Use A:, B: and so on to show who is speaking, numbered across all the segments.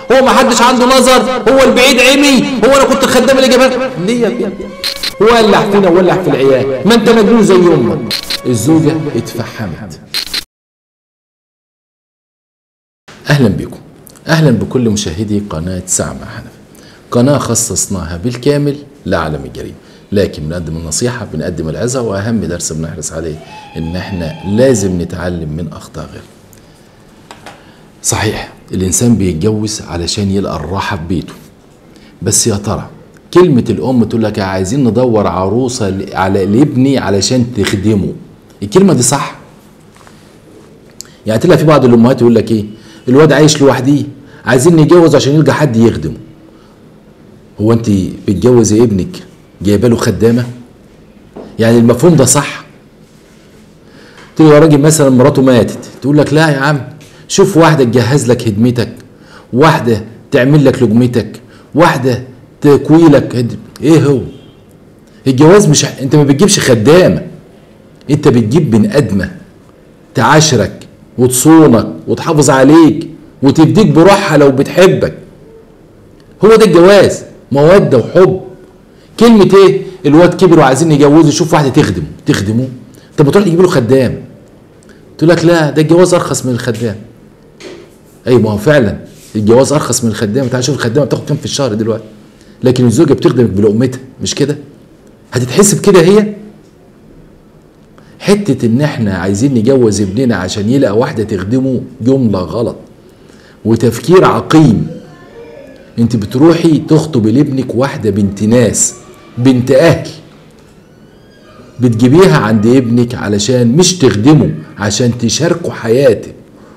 A: هو ما حدش عنده نظر هو البعيد عمي هو انا كنت الخدام اللي جابها ليه يا ابني ولع فينا ولع في العيال ما انت مجنون زي امك الزوجه اتفحمت اهلا بكم اهلا بكل مشاهدي قناه سعمة حنفي قناه خصصناها بالكامل لعالم الجريمه لكن بنقدم النصيحه بنقدم العظه واهم درس بنحرص عليه ان احنا لازم نتعلم من اخطاء غيرنا صحيح الانسان بيتجوز علشان يلقى الراحه في بيته بس يا ترى كلمة الأم تقول لك عايزين ندور عروسة ل- على لابني علشان تخدمه الكلمة دي صح يعني تلاقي في بعض الأمهات يقول لك إيه الواد عايش لوحديه عايزين نتجوز عشان يلقى حد يخدمه هو أنت بتجوزي ابنك جايبه له خدامة يعني المفهوم ده صح تيجي راجل مثلا مراته ماتت تقول لك لا يا عم شوف واحدة تجهز لك هدمتك واحدة تعمل لك لقمتك واحدة تكوي لك هد... ايه هو الجواز مش انت ما بتجيبش خدامة انت بتجيب بني ادمة تعاشرك وتصونك وتحافظ عليك وتفديك بروحها لو بتحبك هو ده الجواز مودة وحب كلمة ايه الواد كبر وعايزين يجوزه شوف واحدة تخدمه تخدمه طب بتروح تجيب له خدام تقول لك لا ده الجواز ارخص من الخدام ايوه ما هو فعلا الجواز ارخص من الخدامه تعال شوف الخدامه بتاخد كام في الشهر دلوقتي لكن الزوجه بتخدمك بلقمتها مش كده هتتحسب كده هي حته ان احنا عايزين نجوز ابننا عشان يلقى واحده تخدمه جمله غلط وتفكير عقيم انت بتروحي تخطبي لابنك واحده بنت ناس بنت اهل بتجيبيها عند ابنك علشان مش تخدمه عشان تشاركوا حياته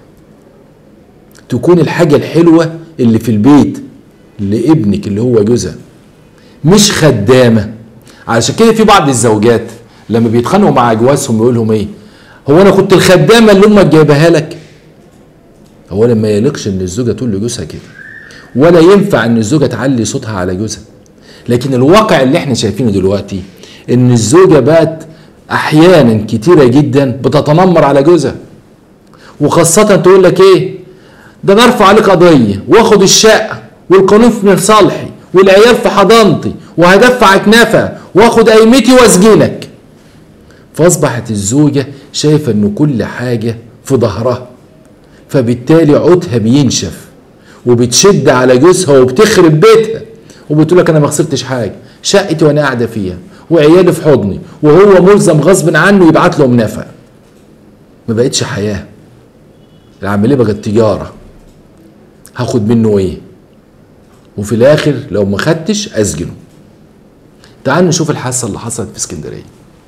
A: تكون الحاجة الحلوة اللي في البيت لابنك اللي هو جوزها مش خدامة علشان كده في بعض الزوجات لما بيتخانقوا مع جوازهم يقول لهم ايه هو انا كنت الخدامة اللي امك جايبها لك هو لما يليقش ان الزوجة تقول لجوزها كده ولا ينفع ان الزوجة تعلي صوتها على جوزها لكن الواقع اللي احنا شايفينه دلوقتي ان الزوجة بقت احيانا كتيرة جدا بتتنمر على جوزها وخاصة تقول لك ايه ده انا ارفع عليك قضية واخد الشقة والقانون في من صالحي والعيال في حضانتي وهدفعك نفقة واخد قيمتي واسجنك فاصبحت الزوجة شايفة ان كل حاجة في ظهرها فبالتالي عودها بينشف وبتشد على جوزها وبتخرب بيتها وبتقول لك انا ما خسرتش حاجه شقتي وانا قاعده فيها وعيالي في حضني وهو ملزم غصب عنه يبعت لهم نفقه ما بقتش حياه العمليه بقت تجاره هاخد منه ايه وفي الاخر لو ما خدتش اسجنه تعال نشوف الحادثه اللي حصلت في اسكندريه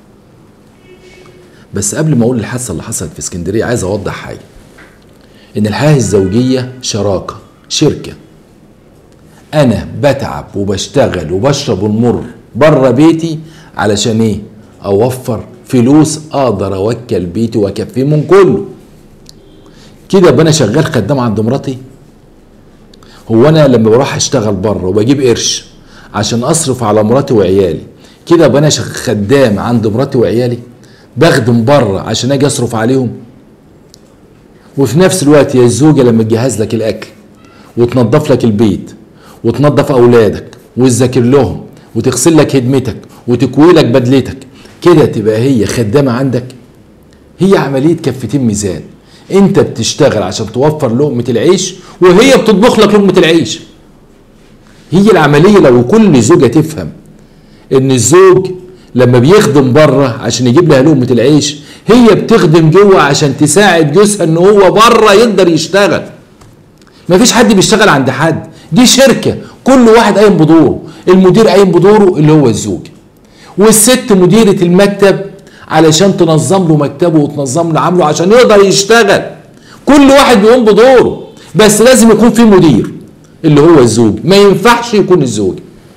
A: بس قبل ما اقول الحادثه اللي حصلت في اسكندريه عايز اوضح حاجه ان الحياه الزوجيه شراكه شركه انا بتعب وبشتغل وبشرب المر بره بيتي علشان ايه اوفر فلوس اقدر اوكل بيتي واكفيه من كله كده ابقى انا شغال خدام عند مراتي هو انا لما بروح اشتغل بره وبجيب قرش عشان اصرف على مراتي وعيالي كده ابقى انا شغ- خدام عند مراتي وعيالي بخدم بره عشان اجي اصرف عليهم وفي نفس الوقت يا الزوجه لما تجهز لك الاكل وتنظف لك البيت وتنظف اولادك وتذاكر لهم وتغسل لك هدمتك وتكوي لك بدلتك كده تبقى هي خدامه عندك هي عمليه كفتين ميزان انت بتشتغل عشان توفر لقمه العيش وهي بتطبخ لك لقمه العيش هي العمليه لو كل زوجه تفهم ان الزوج لما بيخدم بره عشان يجيب لها لقمه العيش هي بتخدم جوه عشان تساعد جوزها ان هو بره يقدر يشتغل مفيش حد بيشتغل عند حد دي شركه كل واحد قايم بدوره المدير قايم بدوره اللي هو الزوج والست مديره المكتب علشان تنظم له مكتبه وتنظم له عمله عشان يقدر يشتغل كل واحد بيقوم بدوره بس لازم يكون في مدير اللي هو الزوج ما ينفعش يكون الزوج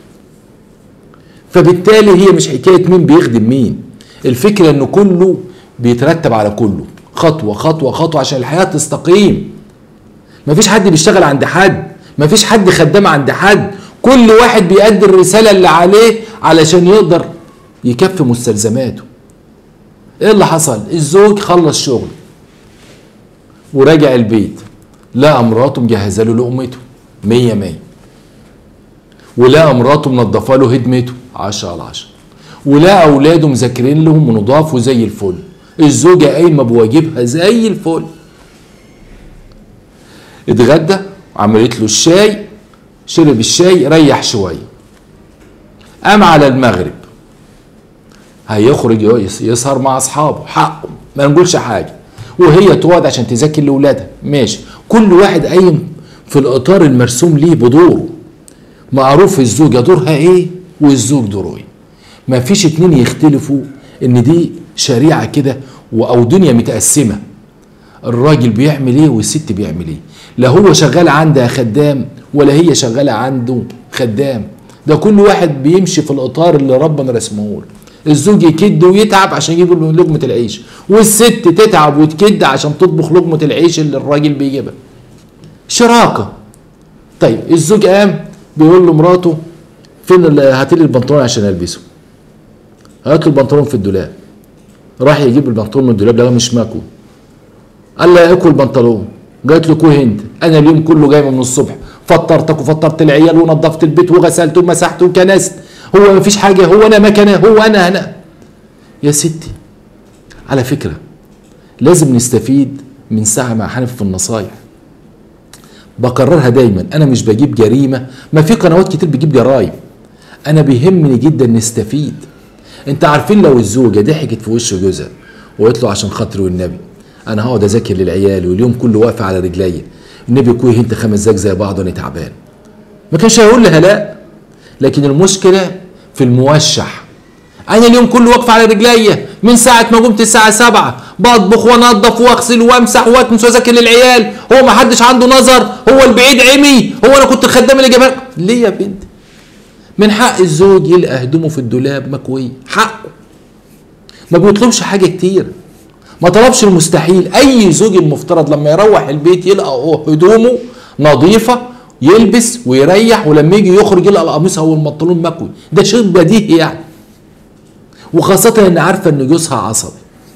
A: فبالتالي هي مش حكايه مين بيخدم مين الفكره ان كله بيترتب على كله خطوه خطوه خطوه عشان الحياه تستقيم مفيش حد بيشتغل عند حد مفيش حد خدام عند حد كل واحد بيأدي الرساله اللي عليه علشان يقدر يكفي مستلزماته ايه اللي حصل الزوج خلص شغل وراجع البيت لقى مراته مجهزه له لقمته مية مية ولقى مراته منضفه له هدمته عشرة على عشرة ولقى اولاده مذاكرين لهم ونضاف وزي الفل الزوجه قايمه بواجبها زي الفل اتغدى عملت له الشاي شرب الشاي ريح شويه قام على المغرب هيخرج يس- يسهر مع اصحابه حقه ما نقولش حاجه وهي تقعد عشان تذاكر لاولادها ماشي كل واحد قايم في الاطار المرسوم ليه بدوره معروف الزوجه دورها ايه والزوج دوره ايه ما فيش اتنين يختلفوا ان دي شريعه كده و- او دنيا متقسمه الراجل بيعمل ايه والست بيعمل ايه لا هو شغال عندها خدام ولا هي شغاله عنده خدام ده كل واحد بيمشي في الاطار اللي ربنا رسمه له الزوج يكد ويتعب عشان يجيب له لقمه العيش والست تتعب وتكد عشان تطبخ لقمه العيش اللي الراجل بيجيبها شراكه طيب الزوج قام بيقول لمراته فين ال- هاتي لي البنطلون عشان البسه هات له البنطلون في الدولاب راح يجيب البنطلون من الدولاب لقاه مش ماكو قال لها اكل البنطلون قالت له كوه انت انا اليوم كله جايبه من الصبح فطرتك وفطرت العيال ونظفت البيت وغسلت ومسحت وكنست هو مفيش حاجه هو انا مكنه هو انا هنا يا ستي على فكره لازم نستفيد من ساعه مع حنف في النصايح بكررها دايما انا مش بجيب جريمه ما في قنوات كتير بتجيب جرايم انا بيهمني جدا نستفيد انت عارفين لو الزوجه ضحكت في وش جوزها وقالت له عشان خاطري والنبي انا هقعد اذاكر للعيال واليوم كله واقفه على رجليا النبي كويه انت خمس زاج زي بعض وانا تعبان ما كانش هيقول لها لا لكن المشكله في الموشح انا اليوم كله واقفه على رجليا من ساعه ما قمت الساعه 7 بطبخ وانضف واغسل وامسح واكنس واذاكر للعيال هو ما حدش عنده نظر هو البعيد عمي هو انا كنت الخدام اللي جابها ليه يا بنتي من حق الزوج يلقى هدومه في الدولاب مكويه حقه ما بيطلبش حاجه كتير ما طلبش المستحيل اي زوج المفترض لما يروح البيت يلقى هدومه نظيفه يلبس ويريح ولما يجي يخرج يلقى القميص او البنطلون مكوي ده شيء بديهي يعني وخاصة ان عارفة ان جوزها عصبي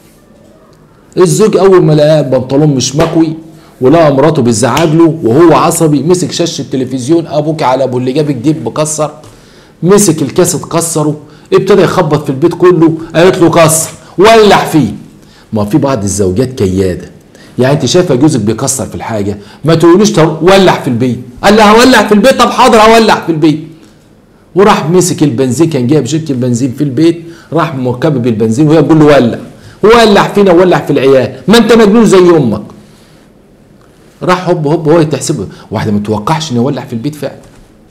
A: الزوج اول ما لقى البنطلون مش مكوي ولقى مراته بتزعج له وهو عصبي مسك شاشه التلفزيون ابوك على ابو اللي جاب الجيب مكسر مسك الكاسيت كسره ابتدى يخبط في البيت كله قالت له كسر ولع فيه ما في بعض الزوجات كياده يعني انت شايفه جوزك بيكسر في الحاجه ما تقوليش طب ولع في البيت قال لها هولع في البيت طب حاضر هولع في البيت وراح مسك البنزين كان جايب شركه بنزين في البيت راح مركب البنزين وهي بتقول له ولع ولع فينا ولع في العيال ما انت مجنون زي امك راح هوب هوب هو تحسبه واحده ما توقعش انه يولع في البيت فعلا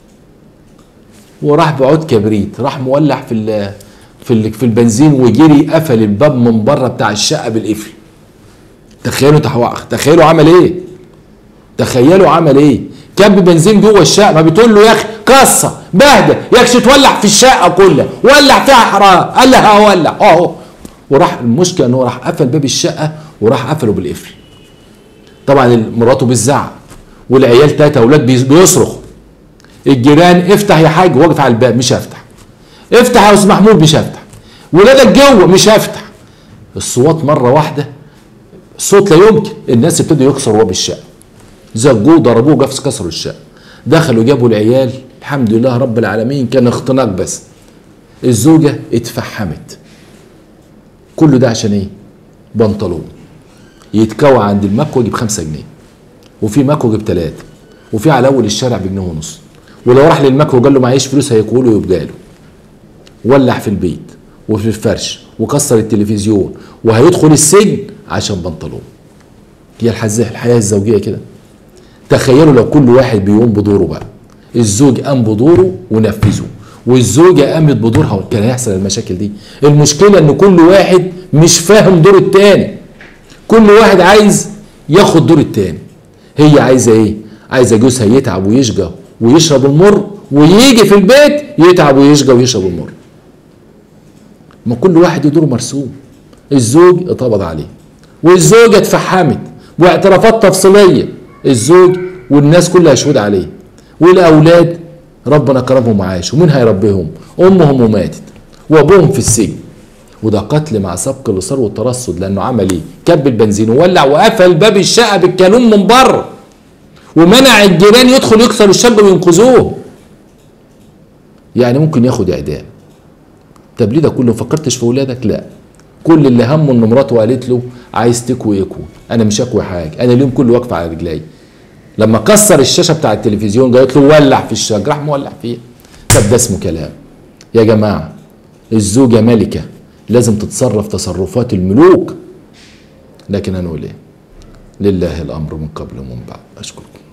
A: وراح بعود كبريت راح مولع في ال في ال في البنزين وجري قفل الباب من بره بتاع الشقه بالقفل تخيلوا تحو... تخيلوا عمل ايه تخيلوا عمل ايه كب بنزين جوه الشقه ما بتقول له يا اخي كسر بهدى يا اخي تولع في الشقه كلها ولع فيها حرام قال لها هولع اهو وراح المشكله ان هو راح قفل باب الشقه وراح قفله بالقفل طبعا مراته بتزعق والعيال تلاته اولاد بيص- بيصرخوا الجيران افتح يا حاج واقف على الباب مش هفتح افتح يا استاذ محمود مش هفتح ولادك جوه مش هفتح الصوت مره واحده الصوت لا يمكن الناس ابتدوا يكسروا باب الشقه زجوه ضربوه جفس كسروا الشقه دخلوا جابوا العيال الحمد لله رب العالمين كان اختناق بس الزوجه اتفحمت كل ده عشان ايه بنطلون يتكوى عند المكوى يجيب خمسة جنيه وفي مكوى يجيب تلاتة وفي على اول الشارع بجنيه ونص ولو راح للمكوى وقال له معيش فلوس هيكوله ويبقى له ولع في البيت وفي الفرش وكسر التلفزيون وهيدخل السجن عشان بنطلون هي الحزة الحياة الزوجية كده تخيلوا لو كل واحد بيقوم بدوره بقى الزوج قام بدوره ونفذه والزوجة قامت بدورها كان هيحصل المشاكل دي المشكلة ان كل واحد مش فاهم دور التاني كل واحد عايز ياخد دور التاني هي عايزة ايه عايزة جوزها يتعب ويشقى ويشرب المر ويجي في البيت يتعب ويشقى ويشرب المر ما كل واحد يدور مرسوم الزوج اتقبض عليه والزوجة اتفحمت واعترافات تفصيلية الزوج والناس كلها شهود عليه والاولاد ربنا كرمهم وعاش ومين هيربيهم امهم وماتت وابوهم في السجن وده قتل مع سبق الاصرار والترصد لانه عمل ايه كب البنزين وولع وقفل باب الشقه بالكالون من بره ومنع الجيران يدخل يكسروا الشقه وينقذوه يعني ممكن ياخد اعدام طب ليه ده كله ما فكرتش في ولادك لا كل اللي همه ان مراته قالت له عايز تكوي اكوي انا مش اكوي حاجه انا اليوم كله واقف على رجلي لما كسر الشاشه بتاع التلفزيون قالت له ولع في الشقه راح مولع فيها طب ده اسمه كلام يا جماعه الزوجه ملكه لازم تتصرف تصرفات الملوك لكن انا اقول ايه لله الامر من قبل ومن بعد اشكركم